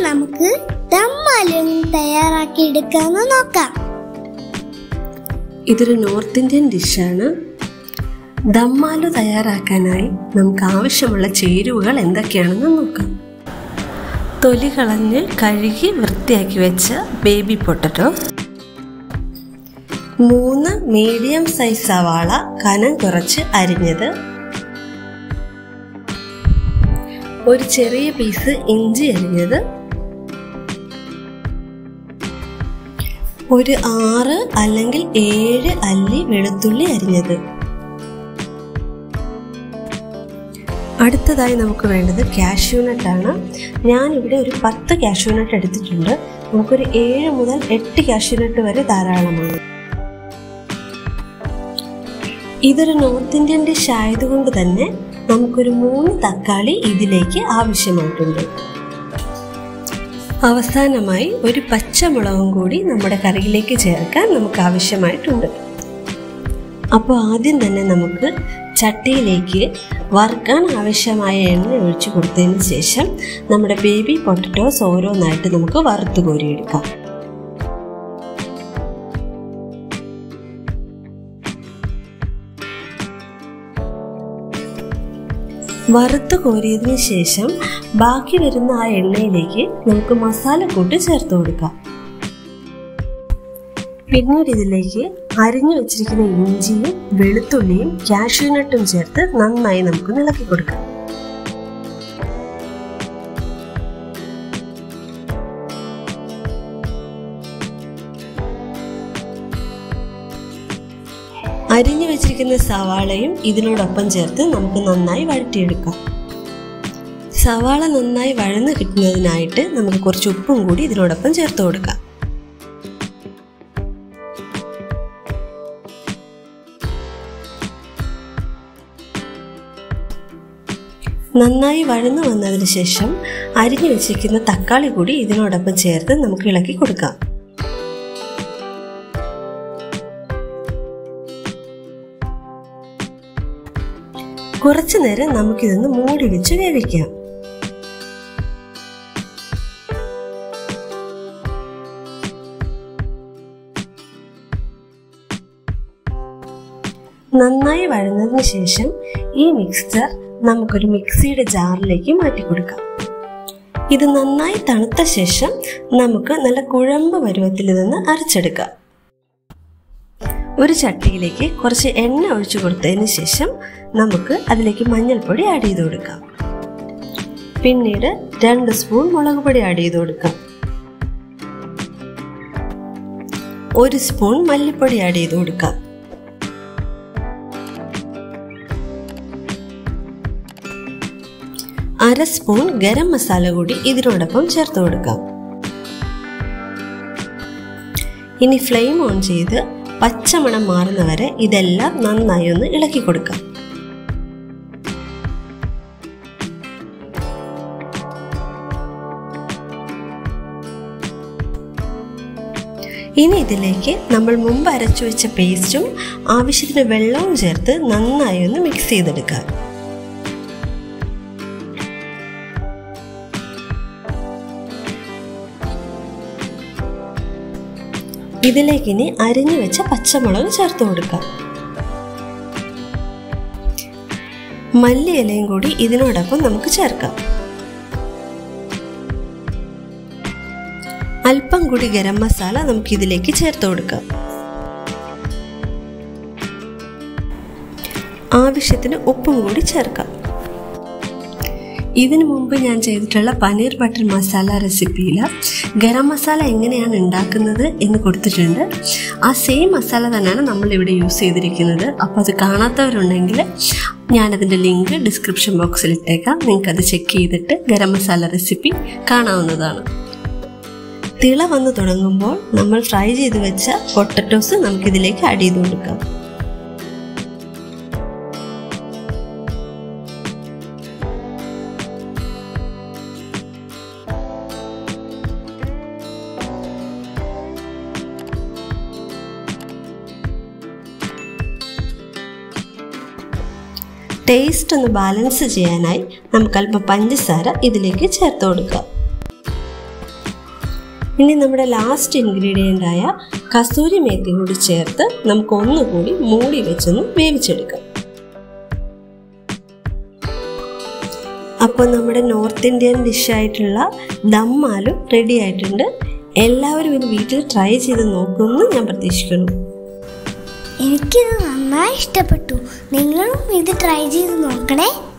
നമുക്ക് ദമ്മാലും തയ്യാറാക്കി എടുക്കാമെന്ന് നോക്കാം ഇതൊരു നോർത്ത് ഇന്ത്യൻ ഡിഷാണ് ദമ്മാലു തയ്യാറാക്കാനായി നമുക്ക് ആവശ്യമുള്ള ചേരുവകൾ എന്തൊക്കെയാണെന്ന് നോക്കാം തൊലി കളഞ്ഞ് കഴുകി വൃത്തിയാക്കി വെച്ച ബേബി പൊട്ടറ്റോ മൂന്ന് മീഡിയം സൈസ് സവാള കനം കുറച്ച് അരിഞ്ഞത് ഒരു ചെറിയ പീസ് ഇഞ്ചി അരിഞ്ഞത് ഒരു ആറ് അല്ലെങ്കിൽ ഏഴ് അല്ലി വെളുത്തുള്ളി അരിഞ്ഞത് അടുത്തതായി നമുക്ക് വേണ്ടത് കാഷ്യൂനട്ടാണ് ഞാനിവിടെ ഒരു പത്ത് കാഷ്യൂനട്ട് എടുത്തിട്ടുണ്ട് നമുക്കൊരു ഏഴ് മുതൽ എട്ട് കാഷ്യൂനട്ട് വരെ ധാരാളമാണ് ഇതൊരു നോർത്ത് ഇന്ത്യൻ ഡിഷ് ആയതുകൊണ്ട് തന്നെ നമുക്കൊരു മൂന്ന് തക്കാളി ഇതിലേക്ക് ആവശ്യമായിട്ടുണ്ട് അവസാനമായി ഒരു പച്ചമുളകും കൂടി നമ്മുടെ കറിയിലേക്ക് ചേർക്കാൻ നമുക്ക് ആവശ്യമായിട്ടുണ്ട് അപ്പോൾ ആദ്യം തന്നെ നമുക്ക് ചട്ടിയിലേക്ക് വറുക്കാൻ ആവശ്യമായ എണ്ണ ഒഴിച്ചു കൊടുത്തതിന് ശേഷം നമ്മുടെ ബേബി പൊട്ടറ്റോസ് ഓരോന്നായിട്ട് നമുക്ക് വറുത്ത് കോരിയെടുക്കാം വറുത്ത് കോരിയതിന് ശേഷം ബാക്കി വരുന്ന ആ എണ്ണയിലേക്ക് നമുക്ക് മസാലക്കൂട്ട് ചേർത്ത് കൊടുക്കാം പിന്നീട് ഇതിലേക്ക് അരിഞ്ഞു വെച്ചിരിക്കുന്ന ഇഞ്ചിയും വെളുത്തുള്ളിയും കാഷ്യൂനട്ടും ചേർത്ത് നന്നായി നമുക്ക് ഇളക്കി കൊടുക്കാം അരിഞ്ഞു വെച്ചിരിക്കുന്ന സവാളയും ഇതിനോടൊപ്പം ചേർത്ത് നമുക്ക് നന്നായി വഴറ്റിയെടുക്കാം സവാള നന്നായി വഴന്ന് കിട്ടുന്നതിനായിട്ട് നമുക്ക് കുറച്ച് ഉപ്പും കൂടി ഇതിനോടൊപ്പം ചേർത്ത് കൊടുക്കാം നന്നായി വഴന്നു വന്നതിന് ശേഷം അരിഞ്ഞു വെച്ചിരിക്കുന്ന തക്കാളി കൂടി ഇതിനോടൊപ്പം ചേർത്ത് നമുക്ക് ഇളക്കി കൊടുക്കാം കുറച്ചു നേരം നമുക്കിതൊന്ന് മൂടി വെച്ച് വേവിക്കാം നന്നായി വഴന്നതിന് ശേഷം ഈ മിക്സ്ചർ നമുക്കൊരു മിക്സിയുടെ ജാറിലേക്ക് മാറ്റി കൊടുക്കാം ഇത് നന്നായി തണുത്ത ശേഷം നമുക്ക് നല്ല കുഴമ്പ് പരുവത്തിൽ നിന്ന് അരച്ചെടുക്കാം ഒരു ചട്ടിയിലേക്ക് കുറച്ച് എണ്ണ ഒഴിച്ചു കൊടുത്തതിന് ശേഷം നമുക്ക് അതിലേക്ക് മഞ്ഞൾപ്പൊടി ആഡ് ചെയ്ത് കൊടുക്കാം പിന്നീട് രണ്ട് സ്പൂൺ മുളക് പൊടി ആഡ് ചെയ്ത് കൊടുക്കാം ഒരു സ്പൂൺ മല്ലിപ്പൊടി ആഡ് ചെയ്ത് കൊടുക്കാം അര സ്പൂൺ ഗരം മസാല കൂടി ഇതിനോടൊപ്പം ചേർത്ത് കൊടുക്കാം ഇനി ഫ്ലെയിം ഓൺ ചെയ്ത് പച്ചമണം മാറുന്നവരെ ഇതെല്ലാം നന്നായി ഒന്ന് ഇളക്കി കൊടുക്കാം ഇനി ഇതിലേക്ക് നമ്മൾ മുമ്പ് അരച്ചു വെച്ച പേസ്റ്റും ആവശ്യത്തിന് വെള്ളവും ചേർത്ത് നന്നായി ഒന്ന് മിക്സ് ചെയ്തെടുക്കാം ഇതിലേക്ക് ഇനി അരിഞ്ഞു വെച്ച പച്ചമുളക് ചേർത്ത് കൊടുക്കാം മല്ലി ഇലയും കൂടി ഇതിനോടൊപ്പം നമുക്ക് ചേർക്കാം അല്പം കൂടി ഗരം മസാല നമുക്ക് ഇതിലേക്ക് ചേർത്ത് കൊടുക്കാം ആവശ്യത്തിന് ഉപ്പും കൂടി ചേർക്കാം ഇതിനു മുമ്പ് ഞാൻ ചെയ്തിട്ടുള്ള പനീർ ബട്ടർ മസാല റെസിപ്പിയിൽ ഗരം മസാല എങ്ങനെയാണ് ഉണ്ടാക്കുന്നത് എന്ന് കൊടുത്തിട്ടുണ്ട് ആ സെയിം മസാല തന്നെയാണ് നമ്മൾ ഇവിടെ യൂസ് ചെയ്തിരിക്കുന്നത് അപ്പോൾ അത് കാണാത്തവരുണ്ടെങ്കിൽ ഞാനതിൻ്റെ ലിങ്ക് ഡിസ്ക്രിപ്ഷൻ ബോക്സിൽ ഇട്ടേക്കാം നിങ്ങൾക്ക് അത് ചെക്ക് ചെയ്തിട്ട് ഗരം മസാല റെസിപ്പി കാണാവുന്നതാണ് തിള വന്ന് തുടങ്ങുമ്പോൾ നമ്മൾ ഫ്രൈ ചെയ്ത് വെച്ച പൊട്ടറ്റോസ് നമുക്കിതിലേക്ക് ആഡ് ചെയ്ത് കൊടുക്കാം ടേസ്റ്റ് ഒന്ന് ബാലൻസ് ചെയ്യാനായി നമുക്ക് അല്പം പഞ്ചസാര ഇതിലേക്ക് ചേർത്ത് കൊടുക്കാം ഇനി നമ്മുടെ ലാസ്റ്റ് ഇൻഗ്രീഡിയൻ്റ് ആയ കസൂരി മേത്തി കൂടി ചേർത്ത് നമുക്ക് ഒന്നുകൂടി മൂടി വെച്ചൊന്ന് വേവിച്ചെടുക്കാം അപ്പോൾ നമ്മുടെ നോർത്ത് ഇന്ത്യൻ ഡിഷായിട്ടുള്ള ദമ്മാലു റെഡി ആയിട്ടുണ്ട് എല്ലാവരും ഇത് വീട്ടിൽ ട്രൈ ചെയ്ത് നോക്കുമെന്ന് ഞാൻ പ്രതീക്ഷിക്കുന്നു എനിക്കിത് നന്നായി ഇഷ്ടപ്പെട്ടു നിങ്ങളും ഇത് ട്രൈ ചെയ്ത് നോക്കണേ